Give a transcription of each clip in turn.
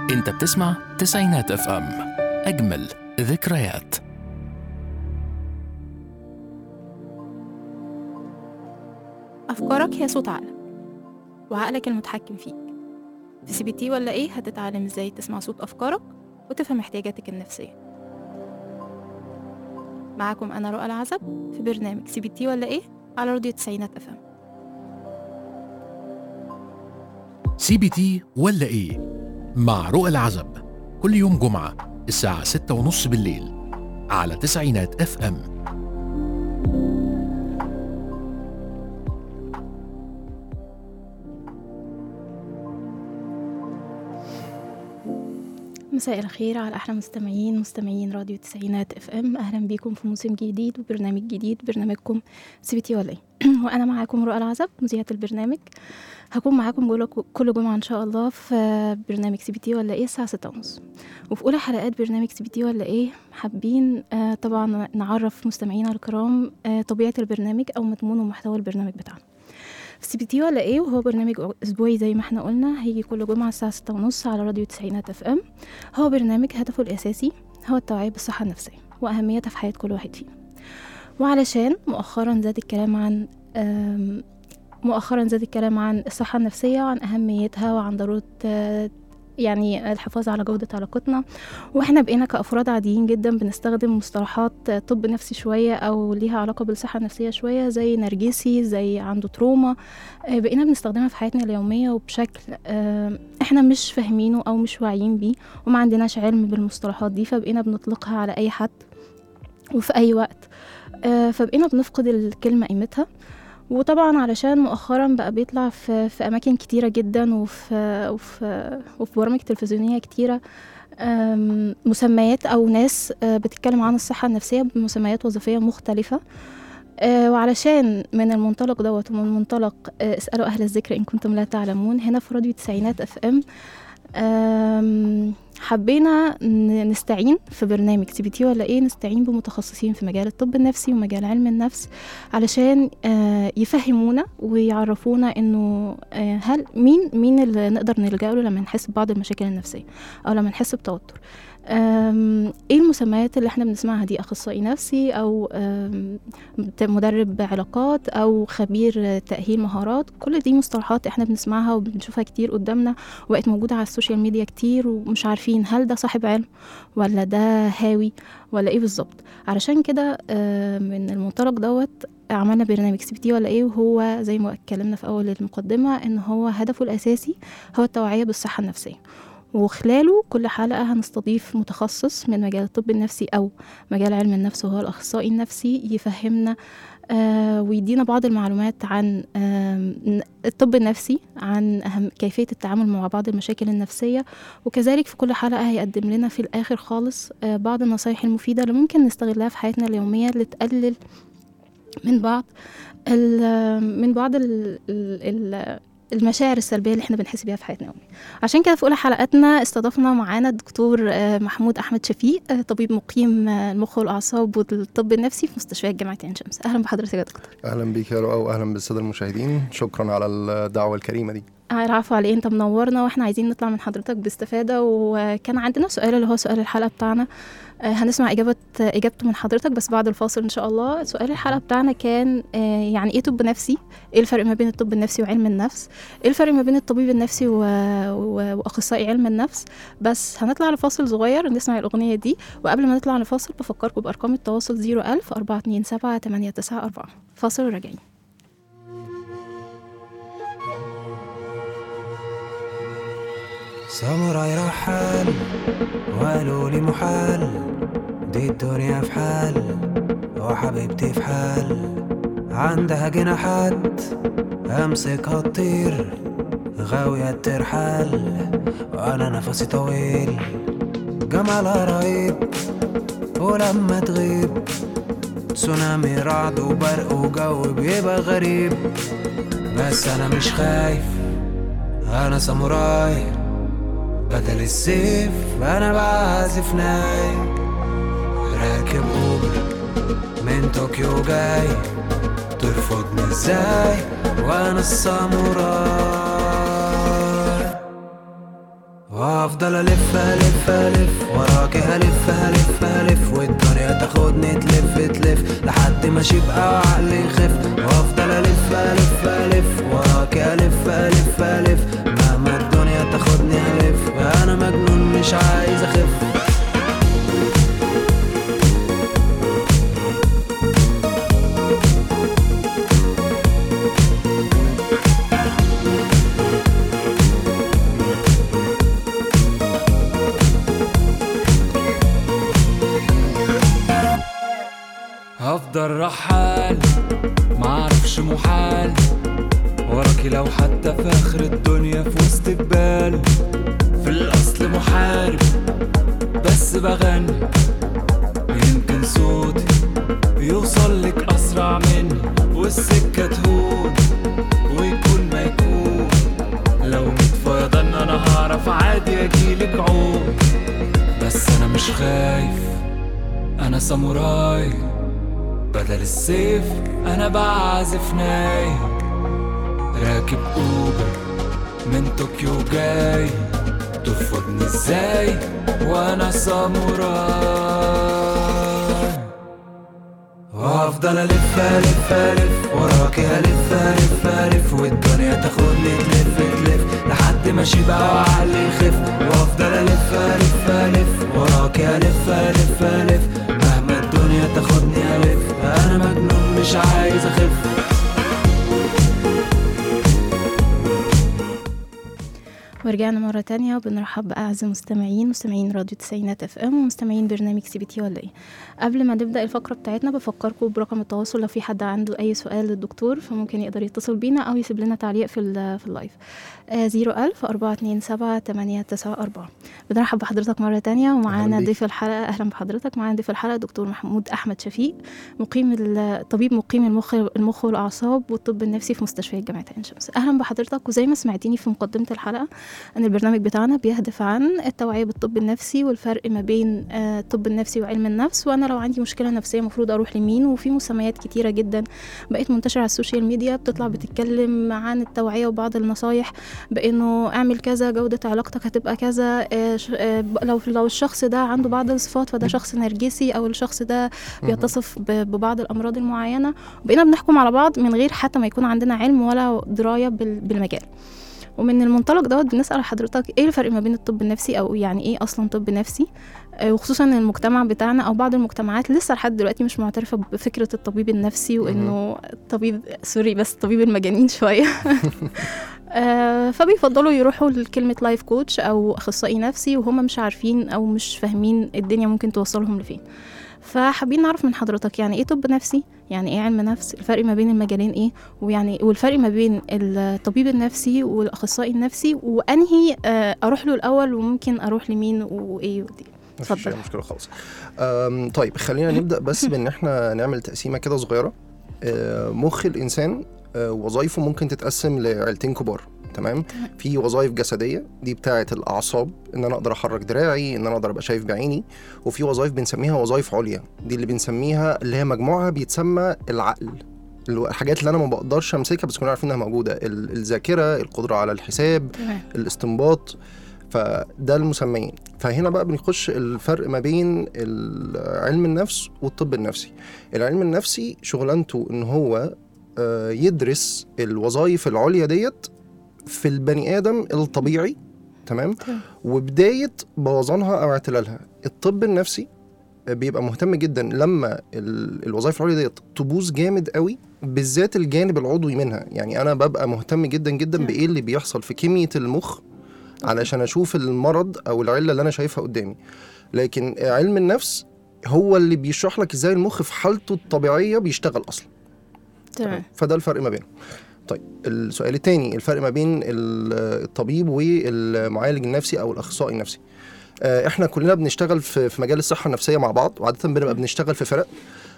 انت بتسمع تسعينات اف ام اجمل ذكريات أفكارك هي صوت عقلك وعقلك المتحكم فيك في سي بي تي ولا إيه هتتعلم إزاي تسمع صوت أفكارك وتفهم احتياجاتك النفسية معاكم أنا رؤى العزب في برنامج سي بي تي ولا إيه على راديو تسعينات أفهم سي بي تي ولا ايه مع رؤى العزب كل يوم جمعة الساعة ستة ونص بالليل على تسعينات اف ام مساء الخير على أحلى مستمعين مستمعين راديو تسعينات اف ام أهلا بيكم في موسم جديد وبرنامج جديد برنامجكم سي بي تي ولا إيه وأنا معاكم رؤى العزب مذيعة البرنامج هكون معاكم جولة كل جمعة إن شاء الله في برنامج سي بي تي ولا إيه الساعة ستة ونص وفي أولى حلقات برنامج سي بي تي ولا إيه حابين آه طبعا نعرف مستمعينا الكرام آه طبيعة البرنامج أو مضمون ومحتوى البرنامج بتاعنا سي بي تي ولا ايه وهو برنامج اسبوعي زي ما احنا قلنا هيجي كل جمعه الساعه ستة ونص على راديو تسعينات اف ام هو برنامج هدفه الاساسي هو التوعيه بالصحه النفسيه واهميتها في حياه كل واحد فينا وعلشان مؤخرا زاد الكلام عن آم، مؤخرا زاد الكلام عن الصحه النفسيه وعن اهميتها وعن ضروره آه، يعني الحفاظ على جودة علاقتنا واحنا بقينا كأفراد عاديين جدا بنستخدم مصطلحات طب نفسي شوية أو ليها علاقة بالصحة النفسية شوية زي نرجسي زي عنده تروما آه، بقينا بنستخدمها في حياتنا اليومية وبشكل آه، احنا مش فاهمينه أو مش واعيين بيه وما عندناش علم بالمصطلحات دي فبقينا بنطلقها على أي حد وفي أي وقت آه، فبقينا بنفقد الكلمة قيمتها وطبعا علشان مؤخرا بقى بيطلع في, في أماكن كتيرة جدا وفي, وفي, وفي برامج تلفزيونية كتيرة آم، مسميات أو ناس آه، بتتكلم عن الصحة النفسية بمسميات وظيفية مختلفة آه، وعلشان من المنطلق دوت ومن منطلق آه، اسألوا أهل الذكر إن كنتم لا تعلمون هنا في راديو تسعينات اف ام آم، حبينا ن- نستعين في برنامج سي بي تي ولا ايه نستعين بمتخصصين في مجال الطب النفسي ومجال علم النفس علشان آه، يفهمونا ويعرفونا انه آه، هل مين مين اللي نقدر نلجأ له لما نحس ببعض المشاكل النفسية او لما نحس بتوتر آم، ايه المسميات اللي احنا بنسمعها دي اخصائي نفسي او آم، مدرب علاقات او خبير تأهيل مهارات كل دي مصطلحات احنا بنسمعها وبنشوفها كتير قدامنا وبقت موجودة على السوشيال ميديا كتير ومش عارفين هل ده صاحب علم ولا ده هاوي ولا ايه بالظبط علشان كده آه، من المنطلق دوت عملنا برنامج سي بي تي ولا ايه وهو زي ما اتكلمنا في اول المقدمة ان هو هدفه الاساسي هو التوعية بالصحة النفسية وخلاله كل حلقة هنستضيف متخصص من مجال الطب النفسي أو مجال علم النفس وهو الأخصائي النفسي يفهمنا آه ويدينا بعض المعلومات عن آم، الطب النفسي عن أهم كيفية التعامل مع بعض المشاكل النفسية وكذلك في كل حلقة هيقدم لنا في الآخر خالص آه بعض النصايح المفيدة اللي ممكن نستغلها في حياتنا اليومية لتقلل من بعض ال- من بعض ال ال المشاعر السلبيه اللي احنا بنحس بيها في حياتنا اليوميه عشان كده في اولى حلقاتنا استضفنا معانا الدكتور آه، محمود احمد شفيق آه، طبيب مقيم آه، المخ والاعصاب والطب النفسي في مستشفيات جامعه عين شمس اهلا بحضرتك يا دكتور اهلا بيك يا رؤى واهلا بالساده المشاهدين شكرا على الدعوه الكريمه دي آه، العفو على إيه، انت منورنا واحنا عايزين نطلع من حضرتك باستفاده وكان عندنا سؤال اللي هو سؤال الحلقه بتاعنا آه، هنسمع اجابه اجابته من حضرتك بس بعد الفاصل ان شاء الله سؤال الحلقه بتاعنا كان آه، يعني ايه طب نفسي ايه الفرق ما بين الطب النفسي وعلم النفس ايه الفرق ما بين الطبيب النفسي و... و... واخصائي علم النفس بس هنطلع لفاصل صغير نسمع الاغنيه دي وقبل ما نطلع لفاصل بفكركم بارقام التواصل 01000 427 894 فاصل وراجعين ساموراي رحال وقالوا لي محال دي الدنيا في حال وحبيبتي في حال عندها جناحات امسكها تطير غاوية ترحال وانا نفسي طويل جمالها رهيب ولما تغيب تسونامي رعد وبرق وجو بيبقى غريب بس انا مش خايف انا ساموراي بدل السيف انا بعزف ناي راكب اوبر من طوكيو جاي ترفضني ازاي وانا الساموراي وافضل الف الف الف وراك هلف هلف هلف والدنيا تاخدني تلف تلف لحد ما اشيبقى عقلي يخف وافضل الف الف الف وراك الف الف الف مهما الدنيا تاخدني الف انا مجنون مش عايز اخف هفضل رحال معرفش محال وراكي لو حتى في اخر الدنيا في وسط جبال في الاصل محارب بس بغني يمكن صوتي يوصل لك اسرع مني والسكه تهون ويكون ما يكون لو ميت فيضان انا هعرف عادي اجيلك عوم بس انا مش خايف انا ساموراي بدل السيف انا بعزف ناي راكب اوبر من طوكيو جاي ترفضني ازاي وانا ساموراي وافضل الف الف الف وراكي هلف هلف هلف والدنيا تاخدني تلف تلف لحد ما اشيبقى وعقلي يخف وافضل الف الف الف وراكي هلف هلف هلف مهما الدنيا تاخدني الف انا مجنون مش عايز اخف ورجعنا مرة تانية وبنرحب بأعز مستمعين مستمعين راديو تسعينات اف ام ومستمعين برنامج سي بي تي ولا ايه قبل ما نبدأ الفقرة بتاعتنا بفكركم برقم التواصل لو في حد عنده أي سؤال للدكتور فممكن يقدر يتصل بينا أو يسيب لنا تعليق في, ال- في اللايف زيرو ألف أربعة اتنين سبعة تمانية تسعة أربعة بنرحب بحضرتك مرة تانية ومعانا أهلاً بيك. ضيف الحلقة أهلا بحضرتك معانا ضيف الحلقة دكتور محمود أحمد شفيق مقيم ال- طبيب مقيم المخ المخ والأعصاب والطب النفسي في مستشفيات جامعة عين شمس أهلا بحضرتك وزي ما سمعتيني في مقدمة الحلقة أن البرنامج بتاعنا بيهدف عن التوعية بالطب النفسي والفرق ما بين آه، الطب النفسي وعلم النفس وأنا لو عندي مشكلة نفسية المفروض أروح لمين وفي مسميات كتيرة جدا بقت منتشرة على السوشيال ميديا بتطلع بتتكلم عن التوعية وبعض النصايح بأنه اعمل كذا جودة علاقتك هتبقى كذا آه، ش- آه، ب- لو لو الشخص ده عنده بعض الصفات فده شخص نرجسي أو الشخص ده بيتصف ب- ببعض الأمراض المعينة وبقينا بنحكم على بعض من غير حتى ما يكون عندنا علم ولا دراية بال- بالمجال ومن المنطلق دوت بنسأل حضرتك ايه الفرق ما بين الطب النفسي او يعني ايه اصلا طب نفسي آه، وخصوصا ان المجتمع بتاعنا او بعض المجتمعات لسه لحد دلوقتي مش معترفه بفكره الطبيب النفسي وانه الطبيب سوري بس طبيب المجانين شويه آه، فبيفضلوا يروحوا لكلمه لايف كوتش او اخصائي نفسي وهم مش عارفين او مش فاهمين الدنيا ممكن توصلهم لفين فحابين نعرف من حضرتك يعني ايه طب نفسي يعني ايه علم نفس الفرق ما بين المجالين ايه ويعني والفرق ما بين الطبيب النفسي والاخصائي النفسي وانهي آه، اروح له الاول وممكن اروح لمين وايه ودي مفيش اتفضل. أي مشكله خالص أم، طيب خلينا نبدا بس بان احنا نعمل تقسيمه كده صغيره أه، مخ الانسان أه، وظايفه ممكن تتقسم لعيلتين كبار تمام في وظائف جسديه دي بتاعه الاعصاب ان انا اقدر احرك دراعي ان انا اقدر ابقى شايف بعيني وفي وظائف بنسميها وظائف عليا دي اللي بنسميها اللي هي مجموعها بيتسمى العقل اللي هو الحاجات اللي انا ما بقدرش امسكها بس كلنا عارفين انها موجوده ال- الذاكره القدره على الحساب تمام الاستنباط فده المسميين فهنا بقى بنخش الفرق ما بين ال- علم النفس والطب النفسي العلم النفسي شغلانته ان هو آه، يدرس الوظائف العليا ديت في البني ادم الطبيعي تمام تمام. وبدايه بوظانها او اعتلالها الطب النفسي بيبقى مهتم جدا لما ال- الوظائف العليا ديت تبوظ جامد قوي بالذات الجانب العضوي منها يعني انا ببقى مهتم جدا جدا تمام. بايه اللي بيحصل في كميه المخ علشان اشوف المرض او العله اللي انا شايفها قدامي لكن علم النفس هو اللي بيشرح لك ازاي المخ في حالته الطبيعيه بيشتغل اصلا تمام فده الفرق ما بينهم طيب السؤال الثاني الفرق ما بين ال- الطبيب والمعالج النفسي او الاخصائي النفسي آه، احنا كلنا بنشتغل في في مجال الصحه النفسيه مع بعض وعاده بنبقى بنشتغل في فرق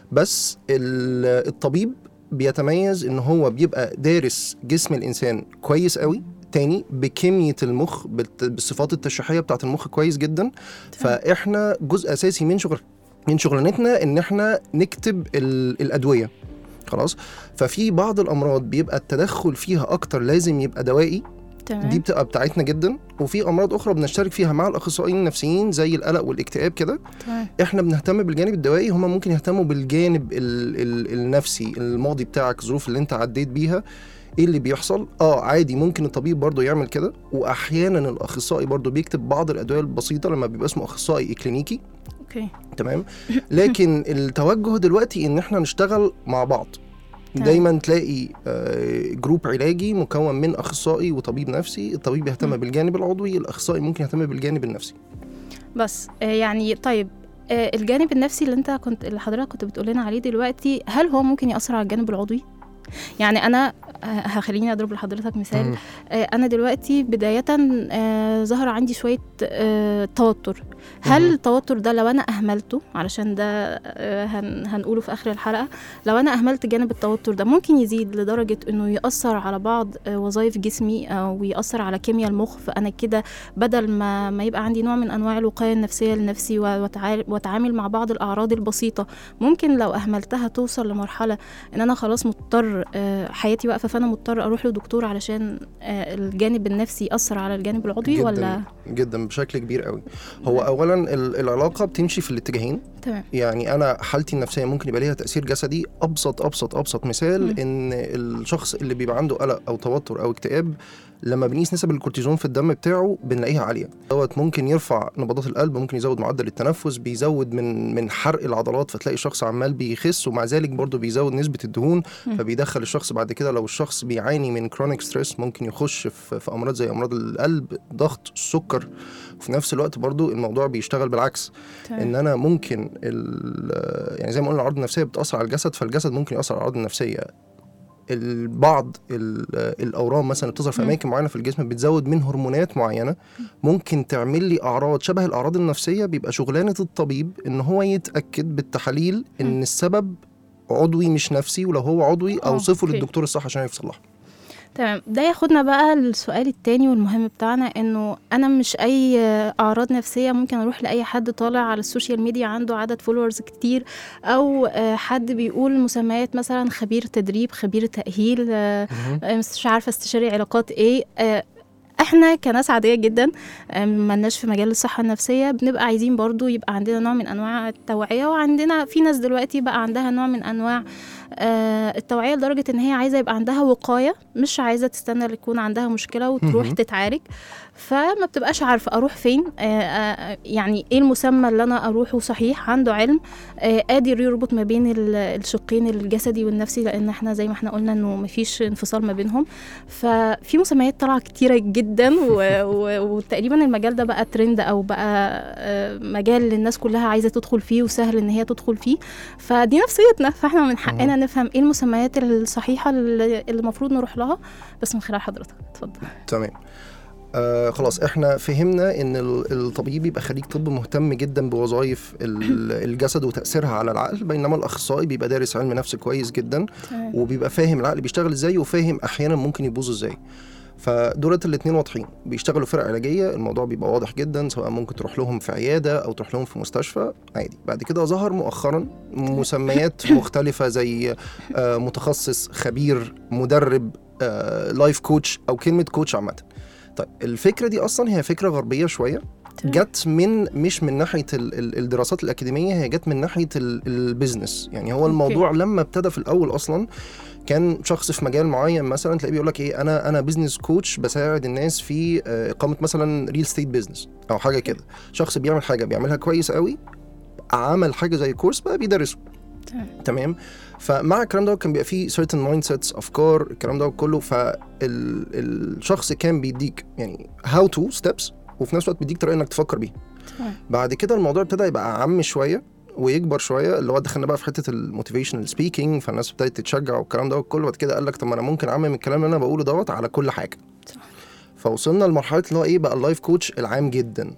بس ال- الطبيب بيتميز ان هو بيبقى دارس جسم الانسان كويس قوي تاني بكميه المخ بالت- بالصفات التشريحيه بتاعه المخ كويس جدا فاحنا جزء اساسي من شغل من شغلانتنا ان احنا نكتب ال- الادويه خلاص ففي بعض الامراض بيبقى التدخل فيها اكتر لازم يبقى دوائي تمام دي بتبقى بتاعتنا جدا وفي امراض اخرى بنشترك فيها مع الاخصائيين النفسيين زي القلق والاكتئاب كده تمام احنا بنهتم بالجانب الدوائي هم ممكن يهتموا بالجانب ال ال النفسي الماضي بتاعك الظروف اللي انت عديت بيها ايه اللي بيحصل اه عادي ممكن الطبيب برضه يعمل كده واحيانا الاخصائي برضه بيكتب بعض الادويه البسيطه لما بيبقى اسمه اخصائي اكلينيكي اوكي تمام لكن التوجه دلوقتي ان احنا نشتغل مع بعض تمام. دايما تلاقي آه، جروب علاجي مكون من اخصائي وطبيب نفسي الطبيب يهتم مم. بالجانب العضوي الاخصائي ممكن يهتم بالجانب النفسي بس آه، يعني طيب آه، الجانب النفسي اللي انت كنت اللي حضرتك كنت بتقول لنا عليه دلوقتي هل هو ممكن يأثر على الجانب العضوي؟ يعني انا آه، هخليني اضرب لحضرتك مثال مم. آه، انا دلوقتي بدايه آه، ظهر عندي شويه آه، توتر هل مهم. التوتر ده لو انا اهملته علشان ده آه، هن- هنقوله في اخر الحلقه لو انا اهملت جانب التوتر ده ممكن يزيد لدرجه انه ياثر على بعض آه، وظائف جسمي او ياثر على كيمياء المخ فانا كده بدل ما ما يبقى عندي نوع من انواع الوقايه النفسيه لنفسي و- وأتعا- واتعامل مع بعض الاعراض البسيطه ممكن لو اهملتها توصل لمرحله ان انا خلاص مضطر آه، حياتي واقفه فانا مضطر اروح لدكتور علشان آه، الجانب النفسي ياثر على الجانب العضوي جدا ولا جدا بشكل كبير قوي هو اولا ال- العلاقه بتمشي في الاتجاهين تمام يعني انا حالتي النفسيه ممكن يبقى ليها تاثير جسدي ابسط ابسط ابسط مثال مم. ان الشخص اللي بيبقى عنده قلق او توتر او اكتئاب لما بنقيس نسب الكورتيزون في الدم بتاعه بنلاقيها عاليه دوت ممكن يرفع نبضات القلب ممكن يزود معدل التنفس بيزود من من حرق العضلات فتلاقي الشخص عمال بيخس ومع ذلك برضه بيزود نسبه الدهون مم. فبيدخل الشخص بعد كده لو الشخص بيعاني من كرونيك ستريس ممكن يخش في, في امراض زي امراض القلب ضغط السكر وفي نفس الوقت برضه الموضوع بيشتغل بالعكس ان تمام انا ممكن ال- يعني زي ما قلنا الأعراض النفسيه بتاثر على الجسد فالجسد ممكن ياثر على الاعراض النفسيه البعض ال- الاورام مثلا بتظهر في مم. اماكن معينه في الجسم بتزود من هرمونات معينه ممكن تعمل لي اعراض شبه الاعراض النفسيه بيبقى شغلانه الطبيب ان هو يتاكد بالتحاليل ان السبب عضوي مش نفسي ولو هو عضوي آه، اوصفه أوكي. للدكتور الصح عشان يصلحه تمام ده ياخدنا بقى للسؤال التاني والمهم بتاعنا انه انا مش اي اعراض نفسيه ممكن اروح لاي حد طالع على السوشيال ميديا عنده عدد فولورز كتير او آه، حد بيقول مسميات مثلا خبير تدريب خبير تاهيل آه، آه، مش عارفه استشاري علاقات ايه آه، احنا كناس عاديه جدا آه، ملناش في مجال الصحه النفسيه بنبقى عايزين برضو يبقى عندنا نوع من انواع التوعيه وعندنا في ناس دلوقتي بقى عندها نوع من انواع آه، التوعيه لدرجه ان هي عايزه يبقى عندها وقايه مش عايزه تستنى يكون عندها مشكله وتروح مهم. تتعالج فما بتبقاش عارفه اروح فين آه، آه، يعني ايه المسمى اللي انا اروحه صحيح عنده علم آه، قادر يربط ما بين ال- الشقين الجسدي والنفسي لان احنا زي ما احنا قلنا انه مفيش انفصال ما بينهم ففي مسميات طالعه كتيره جدا و- و- وتقريبا المجال ده بقى ترند او بقى آه، مجال للناس كلها عايزه تدخل فيه وسهل ان هي تدخل فيه فدي نفسيتنا فاحنا من حقنا نفهم ايه المسميات الصحيحه اللي اللي المفروض نروح لها بس من خلال حضرتك اتفضل تمام آه خلاص احنا فهمنا ان ال- الطبيب يبقى خريج طب مهتم جدا بوظائف ال- الجسد وتاثيرها على العقل بينما الاخصائي بيبقى دارس علم نفس كويس جدا تمام وبيبقى فاهم العقل بيشتغل ازاي وفاهم احيانا ممكن يبوظ ازاي فدولت الاثنين واضحين بيشتغلوا فرق علاجيه الموضوع بيبقى واضح جدا سواء ممكن تروح لهم في عياده او تروح لهم في مستشفى عادي بعد كده ظهر مؤخرا مسميات مختلفه زي آه، متخصص خبير مدرب لايف كوتش او كلمه كوتش عامه طيب الفكره دي اصلا هي فكره غربيه شويه تمام. جت من مش من ناحيه ال- ال- الدراسات الاكاديميه هي جت من ناحيه ال- البيزنس يعني هو الموضوع لما ابتدى في الاول اصلا كان شخص في مجال معين مثلا تلاقيه بيقول لك ايه انا انا بزنس كوتش بساعد الناس في آه، اقامه مثلا ريل ستيت بزنس او حاجه كده شخص بيعمل حاجه بيعملها كويس قوي عمل حاجه زي كورس بقى بيدرسه تمام. تمام فمع الكلام ده كان بيبقى فيه certain مايند سيتس افكار الكلام ده كله فالشخص كان بيديك يعني هاو تو ستيبس وفي نفس الوقت بيديك طريقه انك تفكر بيها تمام. بعد كده الموضوع ابتدى يبقى عام شويه ويكبر شويه اللي هو دخلنا بقى في حته الموتيفيشنال سبيكينج فالناس ابتدت تتشجع والكلام ده كله بعد كده قال لك طب ما انا ممكن اعمم الكلام اللي انا بقوله دوت على كل حاجه صح. فوصلنا لمرحله اللي هو ايه بقى اللايف كوتش العام جدا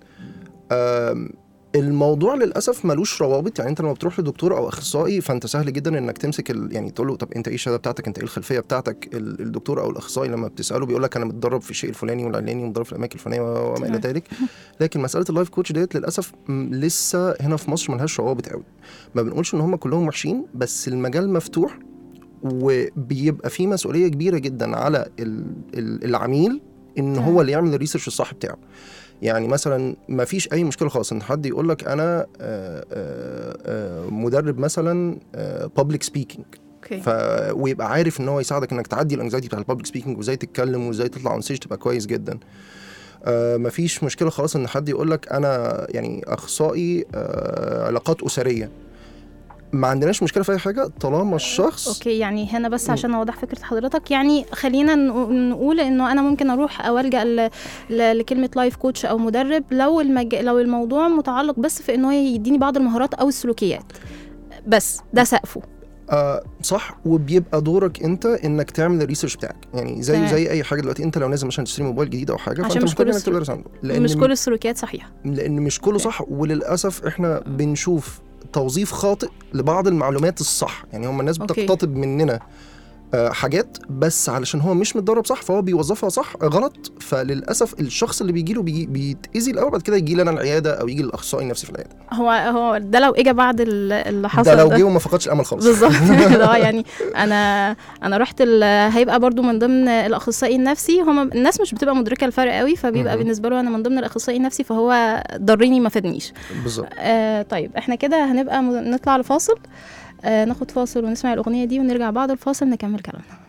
أم، الموضوع للاسف ملوش روابط يعني انت لما بتروح لدكتور او اخصائي فانت سهل جدا انك تمسك ال... يعني تقول له طب انت ايه الشهاده بتاعتك انت ايه الخلفيه بتاعتك ال- الدكتور او الاخصائي لما بتساله بيقول لك انا متدرب في الشيء الفلاني والعلاني ومتدرب في الاماكن الفلانيه و- وما الى تمام. ذلك لكن مساله اللايف كوتش ديت للاسف م، لسه هنا في مصر ملهاش روابط قوي ما بنقولش ان هم كلهم وحشين بس المجال مفتوح وبيبقى في مسؤوليه كبيره جدا على ال- ال- العميل ان تمام. هو اللي يعمل الريسيرش الصح بتاعه يعني مثلا ما فيش اي مشكله خالص ان حد يقول لك انا آه، آه، آه، مدرب مثلا بابليك سبيكينج اوكي ف... ويبقى عارف ان هو يساعدك انك تعدي الانكزايتي بتاع البابليك سبيكينج وازاي تتكلم وازاي تطلع اون ستيج تبقى كويس جدا آه مفيش مشكله خالص ان حد يقول لك انا يعني اخصائي آه علاقات اسريه ما عندناش مشكله في اي حاجه طالما الشخص اوكي يعني هنا بس مم. عشان اوضح فكره حضرتك يعني خلينا نقو- نقول انه انا ممكن اروح او الجا ل- ل- لكلمه لايف كوتش او مدرب لو المج... لو الموضوع متعلق بس في انه هو يديني بعض المهارات او السلوكيات بس ده سقفه آه صح وبيبقى دورك انت انك تعمل الريسيرش بتاعك يعني زي تمام. زي اي حاجه دلوقتي انت لو نازل مثلا تشتري موبايل جديد او حاجه عشان فانت مش محتاج كل انك السلوك- تدرس عنه لان مش كل السلوكيات صحيحه لان مش كله صح وللاسف احنا بنشوف توظيف خاطئ لبعض المعلومات الصح يعني هم الناس أوكي. بتقتطب مننا آه، حاجات بس علشان هو مش متدرب صح فهو بيوظفها صح غلط فللاسف الشخص اللي بيجي له بي بيتاذي الاول بعد كده يجي لنا العياده او يجي للاخصائي النفسي في العياده هو هو ده لو اجى بعد ال- اللي حصل ده لو جه وما فقدش الامل خالص بالظبط اه يعني انا انا رحت ال- هيبقى برضو من ضمن الاخصائي النفسي هم الناس مش بتبقى مدركه الفرق قوي فبيبقى مهم. بالنسبه له انا من ضمن الاخصائي النفسي فهو ضرني ما فادنيش بالظبط آه طيب احنا كده هنبقى م- نطلع لفاصل آه ناخد فاصل ونسمع الاغنيه دي ونرجع بعد الفاصل نكمل كلامنا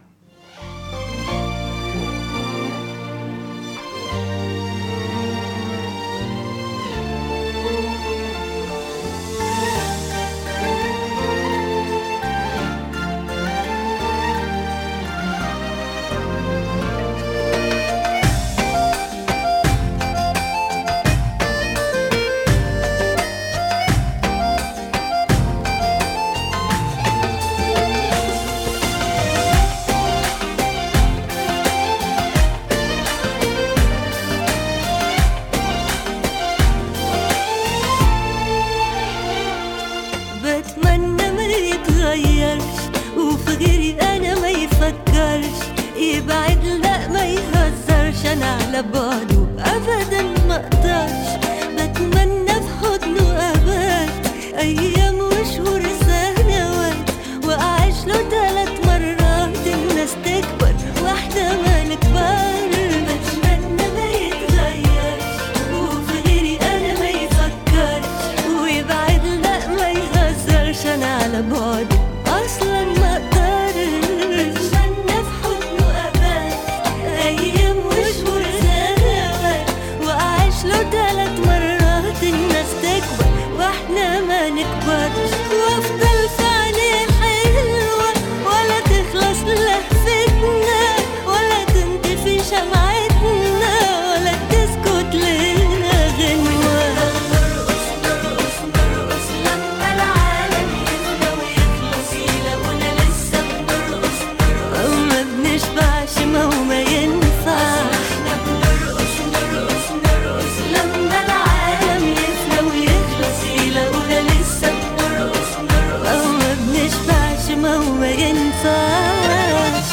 بتمنى ما يتغيرش وفي غيري انا ما يفكرش يبعد لا ما يهزرش انا على بعده ابدا ما اقدرش بتمنى في حضنه ابات ايام وشهور سنوات واعيش له ثلاث مرات الناس تكبر واحنا ما نكبر بتمنى ما يتغيرش وفي غيري انا ما يفكرش ويبعد لا ما يهزرش انا على بعد اصلا ما اقدرش بتمنى في حضنه ابات ايام وشهور سنوات واعيش له ثلاث مرات الناس تكبر واحنا ما نكبرش وافضل في عينيه حلوه ولا تخلص لهفتنا ولا تنطفي شمعتنا ولا تسكت لنا غنوه نرقص نرقص نرقص لما العالم يفنى ويخلص يلاقونا لسه بنرقص نرقص ما بنشبعش ما هو ما ينفعش احنا بنرقص نرقص نرقص لما العالم يفنى ويخلص يلاقونا لسه بنرقص نرقص ما بنشبعش ما هو ما ينفعش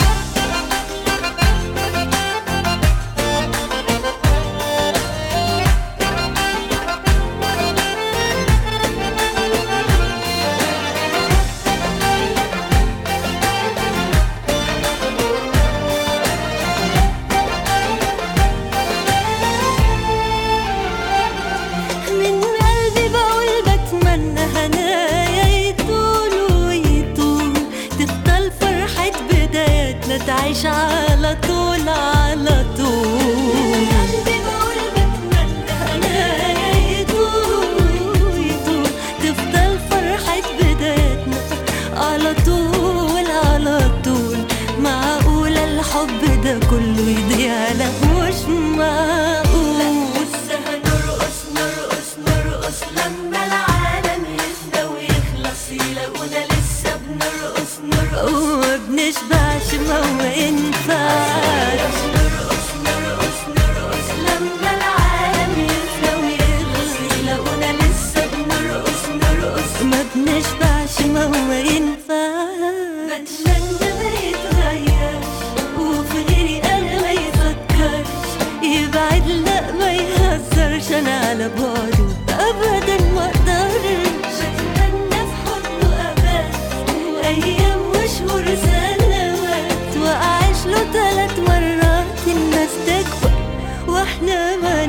من قلبي بقول بتمنى هنايا يطول ويطول تفضل فرحة بداياتنا تعيش على طول على طول من قلبي بقول بتمنى هنايا يطول ويطول تفضل فرحة بداياتنا على طول على طول معقولة الحب ده كله يضيع لا مش معقول لسه هنرقص نرقص نرقص لما العالم يفنى ويخلص يلاقونا لسه بنرقص نرقص وما بنشبعش ما هو ما ينفعش نرقص نرقص نرقص لما العالم يفنى ويخلص يلاقونا لسه بنرقص نرقص ما بنشبعش ما هو ما ينفعش بتمنى ما يتغيرش وفي غيري انا ما يفكرش يبعد لا ما يهزرش انا على بعده ابدا ما اقدرش بتمنى في حضنه ابات ايام وشهور سنوات واعيش له ثلاث مرات الناس تكبر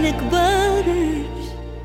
نكبرش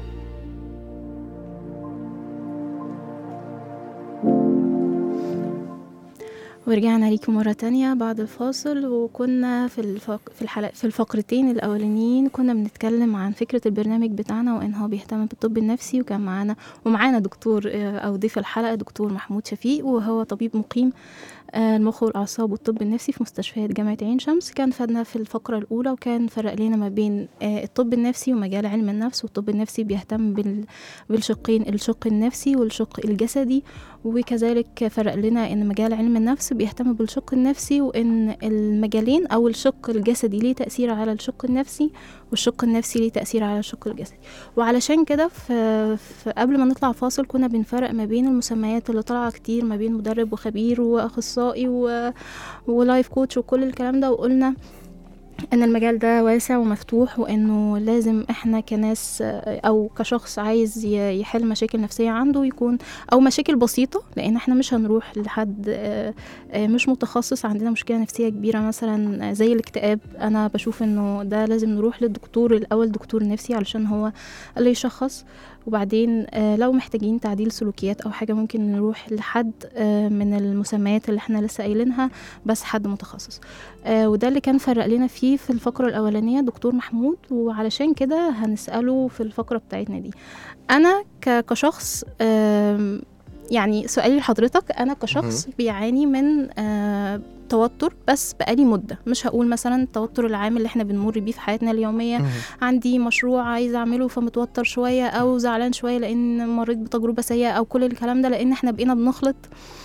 ورجعنا ليكم مرة تانية بعد الفاصل وكنا في الفق... في الحلقة في الفقرتين الأولانيين كنا بنتكلم عن فكرة البرنامج بتاعنا وإن هو بيهتم بالطب النفسي وكان معانا ومعانا دكتور آه، أو ضيف الحلقة دكتور محمود شفيق وهو طبيب مقيم آه، المخ والأعصاب والطب النفسي في مستشفيات جامعة عين شمس كان فادنا في الفقرة الأولى وكان فرق لنا ما بين آه، الطب النفسي ومجال علم النفس والطب النفسي بيهتم بال... بالشقين الشق النفسي والشق الجسدي وكذلك فرق لنا ان مجال علم النفس بيهتم بالشق النفسي وان المجالين او الشق الجسدي ليه تاثير على الشق النفسي والشق النفسي ليه تاثير على الشق الجسدي وعلشان كده في في- قبل ما نطلع فاصل كنا بنفرق ما بين المسميات اللي طالعه كتير ما بين مدرب وخبير واخصائي و... ولايف كوتش وكل الكلام ده وقلنا ان المجال ده واسع ومفتوح وانه لازم احنا كناس آه، او كشخص عايز ي- يحل مشاكل نفسيه عنده يكون او مشاكل بسيطه لان احنا مش هنروح لحد آه، آه، مش متخصص عندنا مشكله نفسيه كبيره مثلا زي الاكتئاب انا بشوف انه ده لازم نروح للدكتور الاول دكتور نفسي علشان هو اللي يشخص وبعدين آه، لو محتاجين تعديل سلوكيات او حاجه ممكن نروح لحد آه، من المسميات اللي احنا لسه قايلينها بس حد متخصص آه، وده اللي كان فرق لنا فيه في الفقرة الأولانية دكتور محمود وعلشان كده هنسأله في الفقرة بتاعتنا دي أنا ك- كشخص آم، يعني سؤالي لحضرتك أنا كشخص بيعاني من آه، توتر بس بقالي مدة مش هقول مثلا التوتر العام اللي احنا بنمر بيه في حياتنا اليومية مهم. عندي مشروع عايزة أعمله فمتوتر شوية أو زعلان شوية لأن مريت بتجربة سيئة أو كل الكلام ده لأن احنا بقينا بنخلط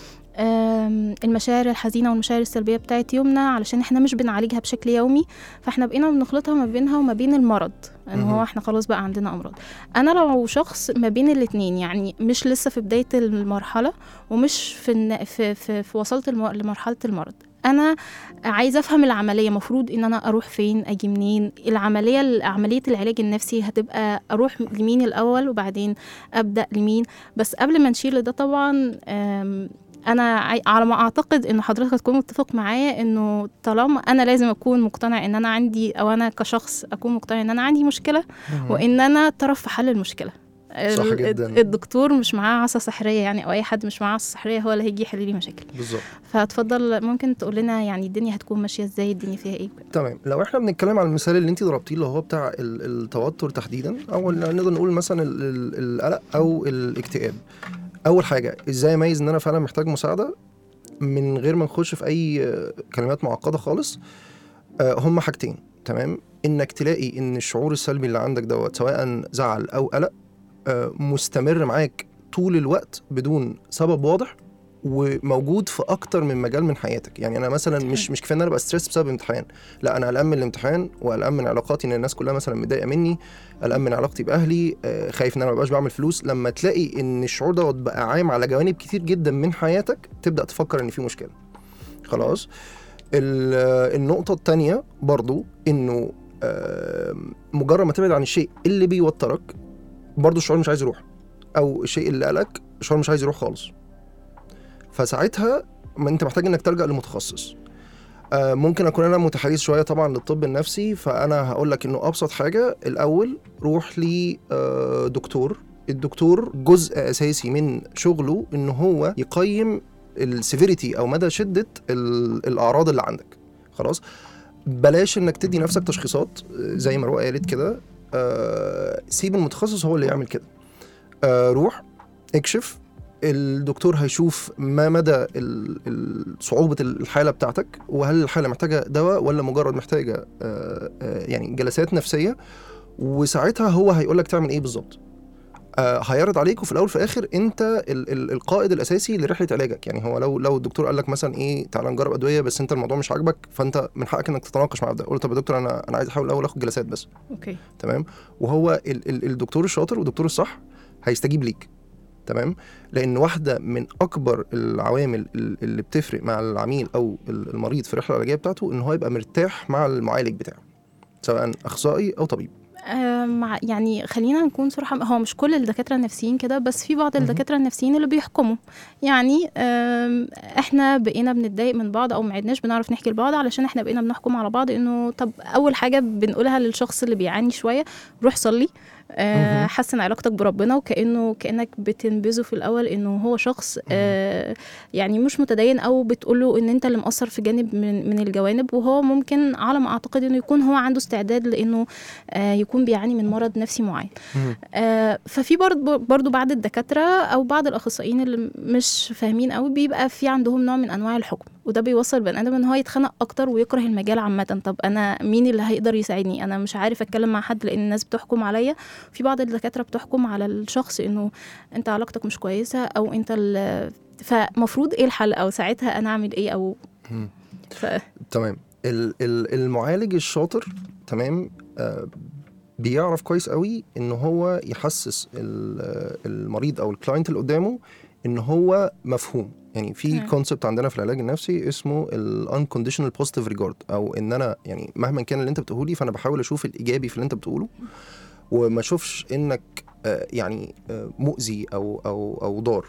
آم، المشاعر الحزينة والمشاعر السلبية بتاعت يومنا علشان احنا مش بنعالجها بشكل يومي فاحنا بقينا بنخلطها ما بينها وما بين المرض ان هو مهم. احنا خلاص بقى عندنا امراض انا لو شخص ما بين الاتنين يعني مش لسه في بداية المرحلة ومش في الن- في, في, في وصلت الم- لمرحلة المرض انا عايزه افهم العمليه مفروض ان انا اروح فين اجي منين العمليه عمليه العلاج النفسي هتبقى اروح لمين الاول وبعدين ابدا لمين بس قبل ما نشيل ده طبعا أم، انا عاي- على ما اعتقد ان حضرتك هتكون متفق معايا انه طالما انا لازم اكون مقتنع ان انا عندي او انا كشخص اكون مقتنع ان انا عندي مشكله مهم. وان انا طرف في حل المشكله صح ال- جداً. الدكتور مش معاه عصا سحريه يعني او اي حد مش معاه عصا سحريه هو اللي هيجي يحل لي مشاكل بالظبط فاتفضل ممكن تقول لنا يعني الدنيا هتكون ماشيه ازاي الدنيا فيها ايه تمام لو احنا بنتكلم على المثال اللي انت ضربتيه اللي هو بتاع ال- التوتر تحديدا او ال- نقدر نقول مثلا ال- ال- القلق او الاكتئاب اول حاجه ازاي اميز ان انا فعلا محتاج مساعده من غير ما نخش في اي آه، كلمات معقده خالص آه، هما حاجتين تمام انك تلاقي ان الشعور السلبي اللي عندك دوت سواء زعل او قلق آه، مستمر معاك طول الوقت بدون سبب واضح وموجود في اكتر من مجال من حياتك يعني انا مثلا مش مش كفايه ان انا ابقى ستريس بسبب امتحان لا انا قلقان من الامتحان وقلقان من علاقاتي ان الناس كلها مثلا متضايقه مني قلقان من علاقتي باهلي آه، خايف ان انا ما بقاش بعمل فلوس لما تلاقي ان الشعور دوت بقى عايم على جوانب كتير جدا من حياتك تبدا تفكر ان في مشكله خلاص ال- آه، النقطه الثانيه برضو انه آه، مجرد ما تبعد عن الشيء اللي بيوترك برضو الشعور مش عايز يروح او الشيء اللي قلقك الشعور مش عايز يروح خالص فساعتها ما انت محتاج انك تلجا لمتخصص آه، ممكن اكون انا متحيز شويه طبعا للطب النفسي فانا هقول لك انه ابسط حاجه الاول روح لدكتور الدكتور جزء اساسي من شغله ان هو يقيم السيفيريتي او مدى شده ال- الاعراض اللي عندك خلاص بلاش انك تدي نفسك تشخيصات آه، زي ما رؤى قالت كده آه، سيب المتخصص هو اللي يعمل كده آه، روح اكشف الدكتور هيشوف ما مدى ال- ال- صعوبة الحالة بتاعتك وهل الحالة محتاجة دواء ولا مجرد محتاجة آه، آه، يعني جلسات نفسية وساعتها هو هيقول لك تعمل ايه بالظبط آه، هيعرض عليك وفي الاول وفي الاخر انت ال- ال- القائد الاساسي لرحله علاجك يعني هو لو لو الدكتور قال لك مثلا ايه تعالى نجرب ادويه بس انت الموضوع مش عاجبك فانت من حقك انك تتناقش معاه ده قول له طب يا دكتور انا انا عايز احاول الاول اخد جلسات بس اوكي تمام وهو ال ال الدكتور الشاطر والدكتور الصح هيستجيب ليك تمام لان واحده من اكبر العوامل ال- اللي بتفرق مع العميل او ال- المريض في الرحله العلاجيه بتاعته ان هو يبقى مرتاح مع المعالج بتاعه سواء اخصائي او طبيب آه، مع يعني خلينا نكون صراحة هو مش كل الدكاترة النفسيين كده بس في بعض الدكاترة النفسيين اللي بيحكموا يعني آم، احنا بقينا بنتضايق من بعض او ما عدناش بنعرف نحكي لبعض علشان احنا بقينا بنحكم على بعض انه طب اول حاجة بنقولها للشخص اللي بيعاني شوية روح صلي آه، مهم. حسن علاقتك بربنا وكانه كانك بتنبذه في الاول انه هو شخص آه، يعني مش متدين او بتقوله ان انت اللي مقصر في جانب من من الجوانب وهو ممكن على ما اعتقد انه يكون هو عنده استعداد لانه آه، يكون بيعاني من مرض نفسي معين مهم. آه، ففي برضه برضه بعض الدكاتره او بعض الاخصائيين اللي مش فاهمين قوي بيبقى في عندهم نوع من انواع الحكم وده بيوصل البني ادم ان هو يتخنق اكتر ويكره المجال عامه طب انا مين اللي هيقدر يساعدني انا مش عارف اتكلم مع حد لان الناس بتحكم عليا في بعض الدكاتره بتحكم على الشخص انه انت علاقتك مش كويسه او انت ال- فمفروض ايه الحل او ساعتها انا اعمل ايه او مم. ف... تمام ال- ال- المعالج الشاطر تمام آه بيعرف كويس قوي ان هو يحسس ال- المريض او الكلاينت اللي قدامه ان هو مفهوم يعني في تمام. كونسبت عندنا في العلاج النفسي اسمه الانكونديشنال بوزيتيف ريجارد او ان انا يعني مهما كان اللي انت بتقوله لي فانا بحاول اشوف الايجابي في اللي انت بتقوله وما اشوفش انك آه، يعني آه، مؤذي او او او ضار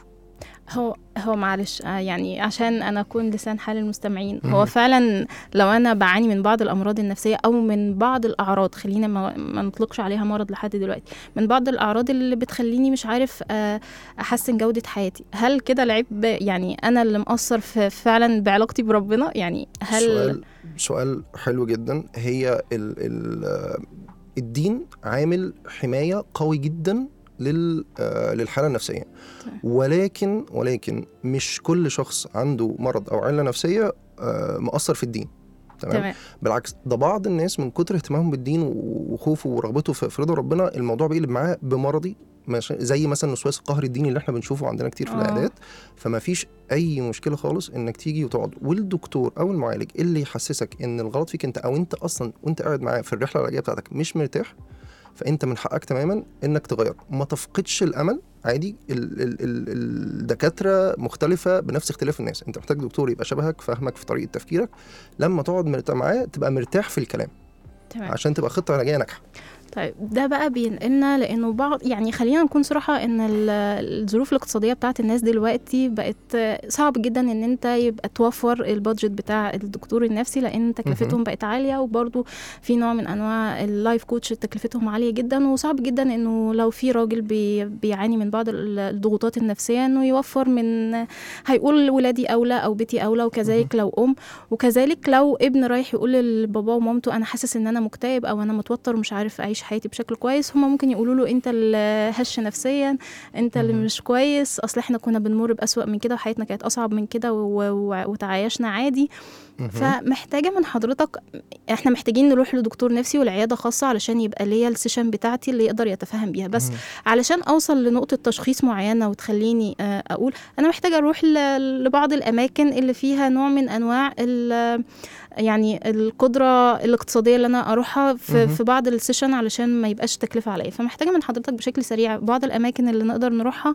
هو هو معلش آه، يعني عشان انا اكون لسان حال المستمعين مهم. هو فعلا لو انا بعاني من بعض الامراض النفسيه او من بعض الاعراض خلينا ما, ما نطلقش عليها مرض لحد دلوقتي من بعض الاعراض اللي بتخليني مش عارف آه، احسن جوده حياتي هل كده العيب يعني انا اللي مقصر في فعلا بعلاقتي بربنا يعني هل سؤال سؤال حلو جدا هي ال ال آه، الدين عامل حمايه قوي جدا لل آه، للحاله النفسيه تمام. ولكن ولكن مش كل شخص عنده مرض او عله نفسيه آه، مؤثر في الدين تمام تمام بالعكس ده بعض الناس من كتر اهتمامهم بالدين وخوفه ورغبته في في رضا ربنا الموضوع بيقلب معاه بمرضي ماشي- زي مثلا الوسواس القهري الديني اللي احنا بنشوفه عندنا كتير في آه. العيادات فما فيش اي مشكله خالص انك تيجي وتقعد والدكتور او المعالج اللي يحسسك ان الغلط فيك انت او انت اصلا وانت قاعد معاه في الرحله العلاجيه بتاعتك مش مرتاح فانت من حقك تماما انك تغير ما تفقدش الامل عادي ال- ال- ال- الدكاتره مختلفه بنفس اختلاف الناس انت محتاج دكتور يبقى شبهك فاهمك في طريقه تفكيرك لما تقعد مرتاح معاه تبقى مرتاح في الكلام تمام عشان تبقى خطه علاجيه ناجحه طيب ده بقى بينقلنا لانه بعض يعني خلينا نكون صراحه ان ال- الظروف الاقتصاديه بتاعت الناس دلوقتي بقت صعب جدا ان انت يبقى توفر البادجت بتاع الدكتور النفسي لان تكلفتهم بقت عاليه وبرده في نوع من انواع اللايف كوتش تكلفتهم عاليه جدا وصعب جدا انه لو في راجل بي بيعاني من بعض ال- الضغوطات النفسيه انه يوفر من هيقول ولادي اولى او بيتي اولى وكذلك لو ام وكذلك لو ابن رايح يقول لباباه ومامته انا حاسس ان انا مكتئب او انا متوتر ومش عارف اعيش حياتي بشكل كويس هما ممكن يقولوا له انت اللي هش نفسيا انت اللي مهم. مش كويس اصل احنا كنا بنمر باسوا من كده وحياتنا كانت اصعب من كده و- و- وتعايشنا عادي مهم. فمحتاجه من حضرتك احنا محتاجين نروح لدكتور نفسي والعياده خاصه علشان يبقى ليا السيشن بتاعتي اللي يقدر يتفاهم بيها بس مهم. علشان اوصل لنقطه تشخيص معينه وتخليني آه، اقول انا محتاجه اروح ل- لبعض الاماكن اللي فيها نوع من انواع ال- يعني القدره الاقتصاديه اللي انا اروحها في, مهم. في بعض السيشن علشان ما يبقاش تكلفه عليا فمحتاجه من حضرتك بشكل سريع بعض الاماكن اللي نقدر نروحها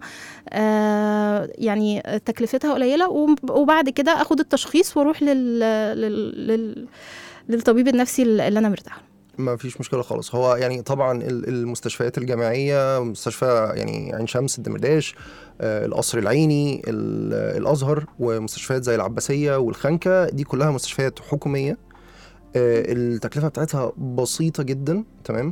آه، يعني تكلفتها قليله وب- وبعد كده اخد التشخيص واروح لل, لل... لل... للطبيب النفسي اللي انا مرتاحه ما فيش مشكله خالص هو يعني طبعا ال- المستشفيات الجامعيه مستشفى يعني عين شمس الدمرداش آه، القصر العيني ال- الازهر ومستشفيات زي العباسيه والخنكه دي كلها مستشفيات حكوميه آه، التكلفه بتاعتها بسيطه جدا تمام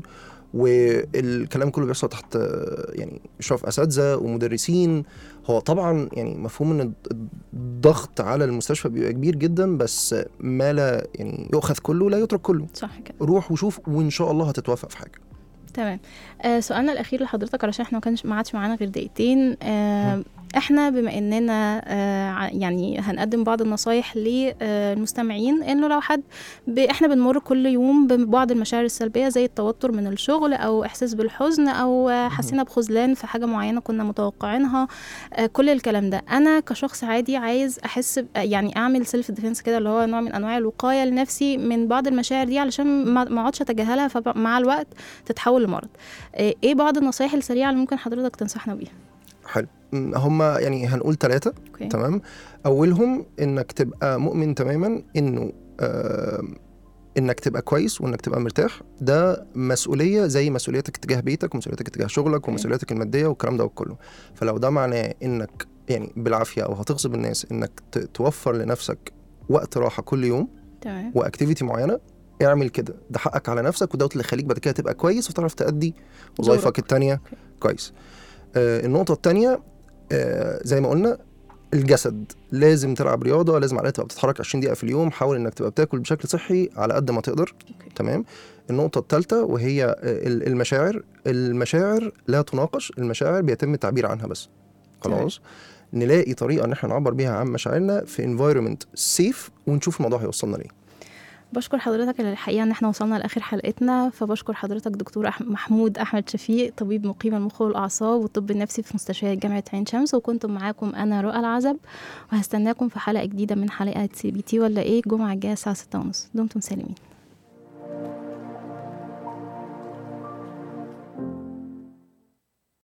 والكلام كله بيحصل تحت آه، يعني اشراف اساتذه ومدرسين هو طبعا يعني مفهوم ان الض- الضغط على المستشفى بيبقى كبير جدا بس ما لا يعني يؤخذ كله لا يترك كله صح كده روح وشوف وان شاء الله هتتوفق في حاجه تمام آه سؤالنا الاخير لحضرتك علشان احنا ما كانش ما عادش معانا غير دقيقتين آه احنا بما اننا آه ع- يعني هنقدم بعض النصايح للمستمعين انه لو حد ب... احنا بنمر كل يوم ببعض المشاعر السلبيه زي التوتر من الشغل او احساس بالحزن او آه، حسينا بخذلان في حاجه معينه كنا متوقعينها آه كل الكلام ده انا كشخص عادي عايز احس ب... يعني اعمل سيلف ديفense كده اللي هو نوع من انواع الوقايه لنفسي من بعض المشاعر دي علشان ما ما اقعدش اتجاهلها فمع الوقت تتحول لمرض آه، ايه بعض النصايح السريعه اللي ممكن حضرتك تنصحنا بيها حلو م، هما يعني هنقول ثلاثة اوكي تمام أولهم إنك تبقى مؤمن تماما إنه آم، انك تبقى كويس وانك تبقى مرتاح ده مسؤوليه زي مسؤوليتك تجاه بيتك ومسؤوليتك تجاه شغلك ومسؤوليتك الماديه والكلام ده كله فلو ده معناه انك يعني بالعافيه او هتغصب الناس انك ت- توفر لنفسك وقت راحه كل يوم تمام واكتيفيتي معينه اعمل كده ده حقك على نفسك وده اللي يخليك بعد كده تبقى كويس وتعرف تأدي وظائفك دورك. التانية كويس آه النقطة التانية آه زي ما قلنا الجسد لازم تلعب رياضة لازم على الأقل تبقى بتتحرك 20 دقيقة في اليوم حاول إنك تبقى بتاكل بشكل صحي على قد ما تقدر أوكي. تمام النقطة الثالثة وهي آه، ال- المشاعر المشاعر لا تناقش المشاعر بيتم التعبير عنها بس خلاص نلاقي طريقة إن احنا نعبر بيها عن مشاعرنا في environment سيف ونشوف الموضوع هيوصلنا ليه بشكر حضرتك الحقيقة ان احنا وصلنا لاخر حلقتنا فبشكر حضرتك دكتور أح- محمود احمد شفيق طبيب مقيم المخ والاعصاب والطب النفسي في مستشفيات جامعة عين شمس وكنت معاكم انا رؤى العزب وهستناكم في حلقة جديدة من حلقات سي بي تي ولا ايه الجمعة الجاية الساعة 6:30 دمتم سالمين